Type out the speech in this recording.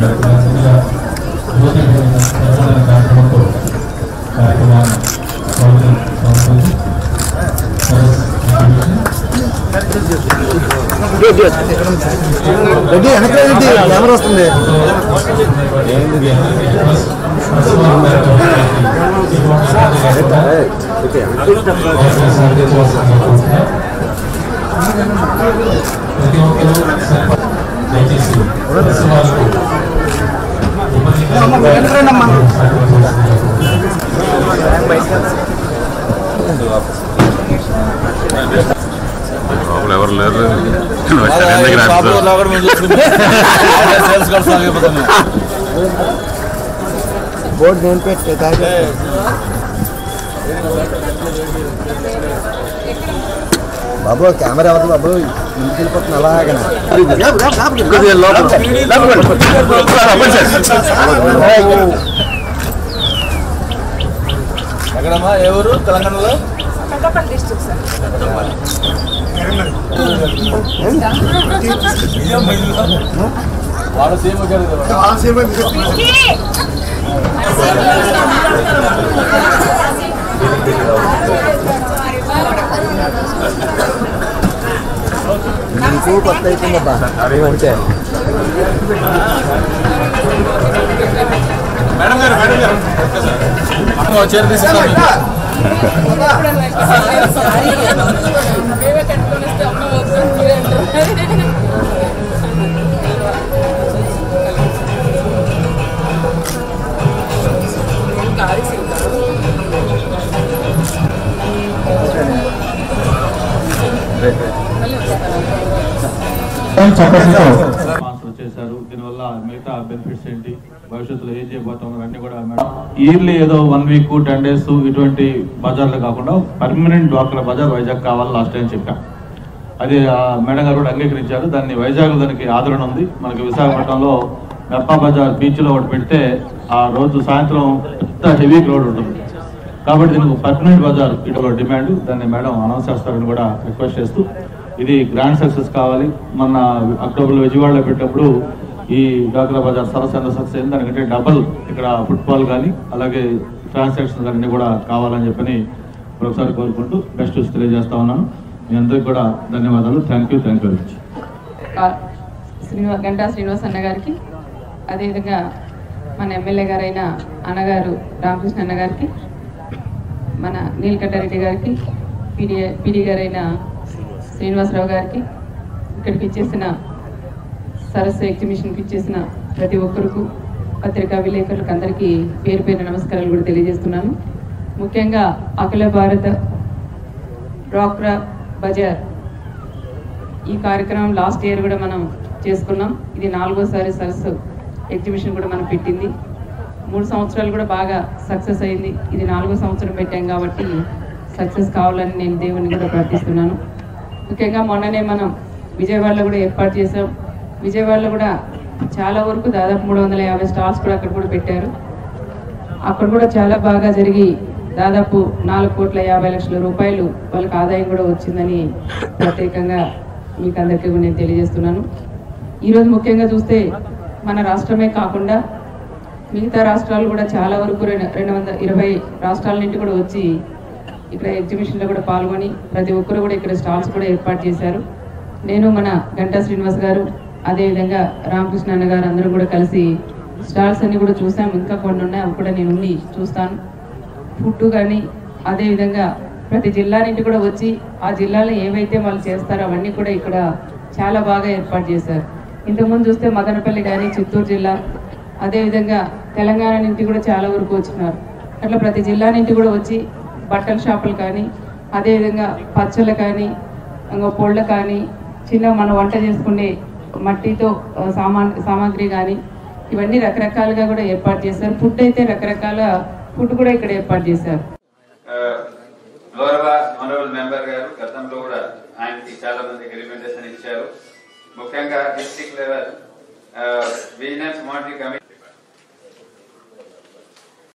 ముందుగా యువత తెలంగాణ కార్యక్రమంతో కార్యక్రమాన్ని స్వాగతం సమర్పించి రెడ్డి వెనక రెడ్డి కెమెరా వస్తుంది ప్రతి ఒక్కరూ దయచేసి ప్రతి వాళ్ళకు లోపల ఎవరు లేరు దగ్గర బోర్డు నేను పెట్టే తాగే బాబు కెమెరా ఎవరు బాబు ఇంటికి వెళ్ళిపోతుంది అలాగనే ఎక్కడమ్మా ఏ ఊరు తెలంగాణలో పెద్దపల్లి డిస్ట్రిక్ట్ సార్ వాళ్ళ సీఎం గారు నీకు కొత్త అయిపోయిందబ్బా అంటే మేడం గారు మేడం గారు చీర తీసుకుంటాం మేమే కట్టుకొని వస్తే అమ్మ వద్దు అంటారు చక్కగా స్పాన్సర్ చేశారు దీనివల్ల మిగతా బెనిఫిట్స్ ఏంటి భవిష్యత్తులో ఏం చేయబోతాం అన్ని కూడా మేడం ఇయర్లీ ఏదో వన్ వీక్ టెన్ డేస్ ఇటువంటి బజార్లు కాకుండా పర్మనెంట్ డ్వాక్రా బజార్ వైజాగ్ కావాలని లాస్ట్ టైం చెప్పాం అది ఆ మేడం గారు కూడా అంగీకరించారు దాన్ని వైజాగ్ దానికి ఆదరణ ఉంది మనకి విశాఖపట్నంలో మెప్పా బజార్ బీచ్ లో ఒకటి పెడితే ఆ రోజు సాయంత్రం పెద్ద హెవీ క్రౌడ్ ఉంటుంది కాబట్టి దీనికి పర్మనెంట్ బజార్ ఇటు డిమాండ్ దాన్ని మేడం అనౌన్స్ చేస్తారని కూడా రిక్వెస్ట్ చేస్తూ ఇది గ్రాండ్ సక్సెస్ కావాలి మన అక్టోబర్లో విజయవాడలో పెట్టినప్పుడు ఈ డాక్రా బజార్ సరస్సు ఎంత సక్సెస్ అయింది దానికంటే డబల్ ఇక్కడ ఫుట్బాల్ కానీ అలాగే ట్రాన్సాక్షన్స్ అన్నీ కూడా కావాలని చెప్పని ఒకసారి కోరుకుంటూ బెస్ట్ తెలియజేస్తా ఉన్నాను మీ అందరికీ కూడా ధన్యవాదాలు thank you thank you very much Srinivas Ganta Srinivas అన్న గారికి అదేవిధంగా మన ఎమ్మెల్యే గారైన అన్నగారు రామకృష్ణ అన్న గారికి మన నీలకంఠారెడ్డి గారికి పీడి పీడి గారైన శ్రీనివాసరావు గారికి ఇక్కడికి ఇచ్చేసిన సరస్సు ఎగ్జిబిషన్కి ఇచ్చేసిన ప్రతి ఒక్కరికి పత్రికా విలేకరులకు అందరికీ పేరు పేరు నమస్కారాలు కూడా తెలియజేస్తున్నాను ముఖ్యంగా అఖిల భారత డ్వాక్రా బజార్ ఈ కార్యక్రమం లాస్ట్ ఇయర్ కూడా మనం చేసుకున్నాం ఇది నాలుగోసారి సరస్సు ఎగ్జిబిషన్ కూడా మనం పెట్టింది మూడు సంవత్సరాలు కూడా బాగా సక్సెస్ అయింది ఇది నాలుగో సంవత్సరం పెట్టాం కాబట్టి సక్సెస్ కావాలని నేను దేవుని కూడా ప్రార్థిస్తున్నాను ముఖ్యంగా మొన్ననే మనం విజయవాడలో కూడా ఏర్పాటు చేసాం విజయవాడలో కూడా చాలా వరకు దాదాపు మూడు వందల యాభై స్టాల్స్ కూడా అక్కడ కూడా పెట్టారు అక్కడ కూడా చాలా బాగా జరిగి దాదాపు నాలుగు కోట్ల యాభై లక్షల రూపాయలు వాళ్ళకి ఆదాయం కూడా వచ్చిందని ప్రత్యేకంగా మీకు అందరికీ కూడా నేను తెలియజేస్తున్నాను ఈరోజు ముఖ్యంగా చూస్తే మన రాష్ట్రమే కాకుండా మిగతా రాష్ట్రాలు కూడా చాలా వరకు రెండు రెండు వందల ఇరవై రాష్ట్రాల నుండి కూడా వచ్చి ఇక్కడ ఎగ్జిబిషన్లో కూడా పాల్గొని ప్రతి ఒక్కరు కూడా ఇక్కడ స్టాల్స్ కూడా ఏర్పాటు చేశారు నేను మన గంటా శ్రీనివాస్ గారు అదేవిధంగా రామకృష్ణ అన్న గారు అందరూ కూడా కలిసి స్టాల్స్ అన్ని కూడా చూసాం ఇంకా కొన్ని ఉన్నాయి అవి కూడా నేను ఉండి చూస్తాను ఫుడ్ కానీ అదేవిధంగా ప్రతి జిల్లా నుండి కూడా వచ్చి ఆ జిల్లాలో ఏవైతే వాళ్ళు చేస్తారో అవన్నీ కూడా ఇక్కడ చాలా బాగా ఏర్పాటు చేశారు ఇంతకుముందు చూస్తే మదనపల్లి కానీ చిత్తూరు జిల్లా అదేవిధంగా తెలంగాణ నుంచి కూడా చాలా వరకు వచ్చినారు అట్లా ప్రతి జిల్లా నుంచి కూడా వచ్చి బట్టల షాపులు కానీ అదేవిధంగా పచ్చళ్ళు కానీ ఇంకా పొళ్ళు కానీ చిన్న మనం వంట చేసుకునే మట్టితో ఆ, సామాన్ సామాగ్రి కానీ ఇవన్నీ రకరకాలుగా కూడా ఏర్పాటు చేశారు ఫుడ్ అయితే రకరకాల ఫుడ్ కూడా ఇక్కడ ఏర్పాటు చేశారు గౌరవ ఆనరబుల్ మెంబర్ గారు గతంలో కూడా ఆయనకి చాలా మందికి రికమెండేషన్ ఇచ్చారు ముఖ్యంగా district level vigilance monitoring committee